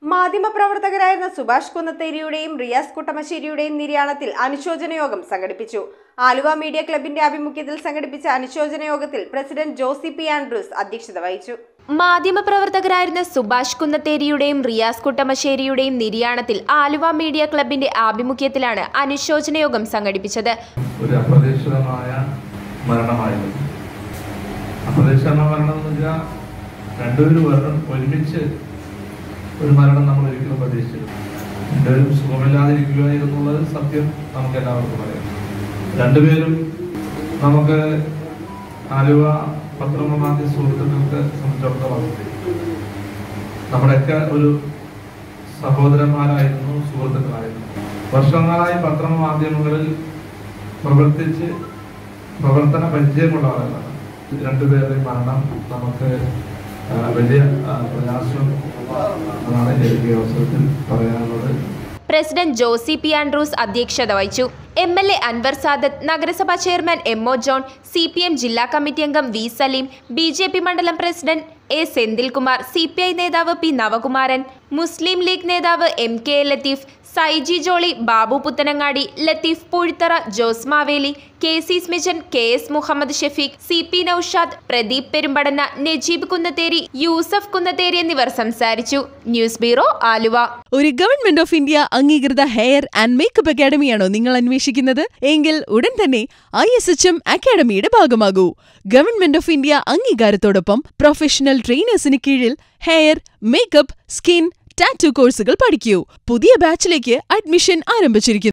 മാധ്യമപ്രവർത്തകരായിരുന്ന സുഭാഷ് കുന്നത്തേരിയുടെയും റിയാസ് കുട്ടമശ്ശേരിയുടെയും നിര്യാണത്തിൽ അനുശോചന യോഗം സംഘടിപ്പിച്ചു ആലുവ മീഡിയ ക്ലബിന്റെ ആഭിമുഖ്യത്തിൽ സംഘടിപ്പിച്ച അനുശോചന യോഗത്തിൽ പ്രസിഡന്റ് ജോസി പി ആൻഡ്രൂസ് അധ്യക്ഷത വഹിച്ചു മാധ്യമപ്രവർത്തകരായിരുന്ന സുഭാഷ് കുന്നത്തേരിയുടെയും റിയാസ് കുട്ടമശ്ശേരിയുടെയും നിര്യാണത്തിൽ ആലുവ മീഡിയ ക്ലബിന്റെ ആഭിമുഖ്യത്തിലാണ് അനുശോചന യോഗം സംഘടിപ്പിച്ചത് ഒരു അപ്രതീക്ഷിതമായ മരണമായിരുന്നു അപ്രതീക്ഷിത മരണം എന്ന് വെച്ചാൽ രണ്ടുപേരും വരണം ഒരുമിച്ച് ഒരു മരണം നമ്മൾ ഒരിക്കലും പ്രതീക്ഷിച്ചില്ല രണ്ടുപേരും സുഖമില്ലാതിരിക്കുക എന്നുള്ളത് സത്യം നമുക്ക് എല്ലാവർക്കും അറിയാം രണ്ടുപേരും നമുക്ക് ആലുവ പത്രമാധ്യ സുഹൃത്തുക്കൾക്ക് സംബന്ധിച്ചിടത്തോളം നമ്മുടെയൊക്കെ ഒരു സഹോദരന്മാരായിരുന്നു സുഹൃത്തുക്കളായിരുന്നു വർഷങ്ങളായി പത്രമാധ്യമങ്ങളിൽ പ്രവർത്തിച്ച് പ്രവർത്തന പരിചയമുള്ള ആളുകളാണ് ഇത് രണ്ടുപേരുടെയും മരണം നമുക്ക് ആ, വലിയ ആ, പ്രയാസം ആണ് എനിക്ക് ഈ അവസരത്തിൽ പറയാനുള്ളത് പ്രസിഡന്റ് ജോസി പി ആൻഡ്രൂസ് അധ്യക്ഷത വഹിച്ചു M L A Anwar Sadath നഗരസഭാ chairman M O John C P M ജില്ലാ കമ്മിറ്റി അംഗം V Saleem B J P മണ്ഡലം president A Senthilkumar C P I നേതാവ് പി നവകുമാരൻ മുസ്ലിം ലീഗ് നേതാവ് M K A Latheef Saiji Jolly Babu Puthenangadi Latheef Poozhithara Jose Maveli K C Smijan K S Muhammad Shefeeq C P Noushad Pradeep Perumbadanna Najeeb Kunnatheri Yusuf Kunnatheri എന്നിവർ സംസാരിച്ചു ന്യൂസ് ബ്യൂറോ ആലുവ ഒരു government of India അംഗീകൃത hair and makeup അക്കാഡമിയാണോ നിങ്ങൾ അന്വേഷിക്കുന്നത് എങ്കിൽ ഉടൻ തന്നെ ഐ എസ് എച്ച് എം അക്കാഡമിയുടെ ഭാഗമാകൂ ഗവൺമെന്റ് ഓഫ് ഇന്ത്യ അംഗീകാരത്തോടൊപ്പം പ്രൊഫഷണൽ ട്രെയിനേഴ്സിന് കീഴിൽ ഹെയർ മേക്കപ്പ് സ്കിൻ ടാറ്റു കോഴ്സുകൾ പഠിക്കൂ പുതിയ ബാച്ചിലേക്ക് അഡ്മിഷൻ ആരംഭിച്ചിരിക്കുന്നു